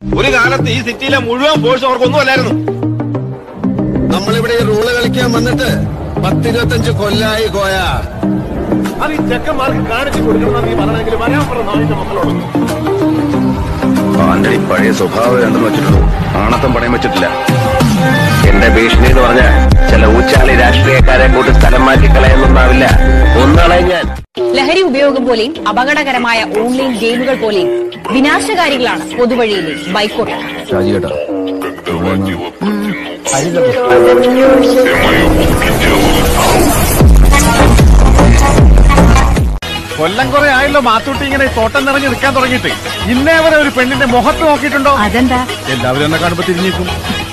ഒരു കാലത്ത് ഈ സിറ്റിയിലെ മുഴുവൻ ഫോഴ്സ് അവർക്കൊന്നും അല്ലായിരുന്നു നമ്മളിവിടെ ഈ റൂള് കളിക്കാൻ വന്നിട്ട് പത്തിരുപത്തഞ്ച് കൊല്ലായി കോയ അത് ഈ ചെക്കന്മാർക്ക് കാണിച്ചു കൊടുക്കണം നീ പറയണമെങ്കിൽ വരാൻ പറഞ്ഞ നാളിന്റെ മക്കളോട് ആന്റണി പഴയ സ്വഭാവം എന്തെന്ന് വെച്ചിട്ടുള്ളൂ ആണത്തം പണയം വെച്ചിട്ടില്ല എന്റെ ഭീഷണി എന്ന് പറഞ്ഞ ചില ഊച്ചാളി രാഷ്ട്രീയക്കാരെ കൂട്ടി സ്ഥലം മാറ്റി കളയുന്നൊന്നാവില്ല ഒന്നാളെ ഞാൻ ലഹരി ഉപയോഗം പോലെയും അപകടകരമായ ഓൺലൈൻ ഗെയിമുകൾ പോലെയും വിനാശകാരികളാണ് പൊതുവഴിയിലെ ബൈക്കോട്ട് കൊല്ലം കുറെ ആയല്ലോ മാത്തൂട്ടി ഇങ്ങനെ തോട്ടം നിറഞ്ഞ് നിൽക്കാൻ തുടങ്ങിയിട്ട് ഇന്നേ വരെ ഒരു പെണ്ണിന്റെ മുഖത്ത് നോക്കിയിട്ടുണ്ടോ അതെന്താ എല്ലാവരും എന്നെ കാണുമ്പോ തിരിഞ്ഞേക്കും